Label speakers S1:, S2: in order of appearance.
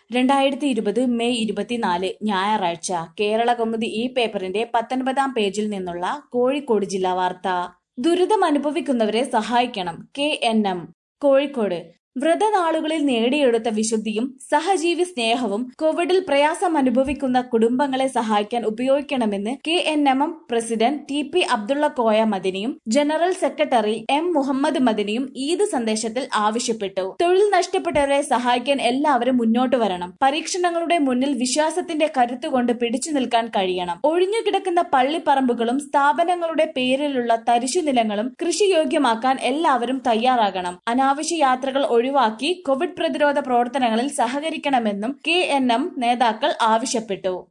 S1: രണ്ടായിരത്തി ഇരുപത് മെയ് ഇരുപത്തിനാല് ഞായറാഴ്ച കേരള കൗമുദി ഈ പേപ്പറിന്റെ പത്തൊൻപതാം പേജിൽ നിന്നുള്ള കോഴിക്കോട് ജില്ലാ വാർത്ത ദുരിതമനുഭവിക്കുന്നവരെ സഹായിക്കണം കെ എൻ എം കോഴിക്കോട് വ്രതനാളുകളിൽ നേടിയെടുത്ത വിശുദ്ധിയും സഹജീവി സ്നേഹവും കോവിഡിൽ പ്രയാസം അനുഭവിക്കുന്ന കുടുംബങ്ങളെ സഹായിക്കാൻ ഉപയോഗിക്കണമെന്ന് K N M M president T P Abdulla Koya മദിനിയും ജനറൽ സെക്രട്ടറി എം മുഹമ്മദ് മദിനിയും ഈദ് സന്ദേശത്തിൽ ആവശ്യപ്പെട്ടു തൊഴിൽ നഷ്ടപ്പെട്ടവരെ സഹായിക്കാൻ എല്ലാവരും മുന്നോട്ട് വരണം പരീക്ഷണങ്ങളുടെ മുന്നിൽ വിശ്വാസത്തിന്റെ കരുത്തുകൊണ്ട് പിടിച്ചു നിൽക്കാൻ കഴിയണം ഒഴിഞ്ഞുകിടക്കുന്ന പള്ളിപ്പറമ്പുകളും സ്ഥാപനങ്ങളുടെ പേരിലുള്ള തരിശുനിലങ്ങളും കൃഷിയോഗ്യമാക്കാൻ എല്ലാവരും തയ്യാറാകണം അനാവശ്യ യാത്രകൾ ഒഴിവാക്കി കോവിഡ് പ്രതിരോധ പ്രവർത്തനങ്ങളിൽ സഹകരിക്കണമെന്നും കെ എൻ എം നേതാക്കൾ ആവശ്യപ്പെട്ടു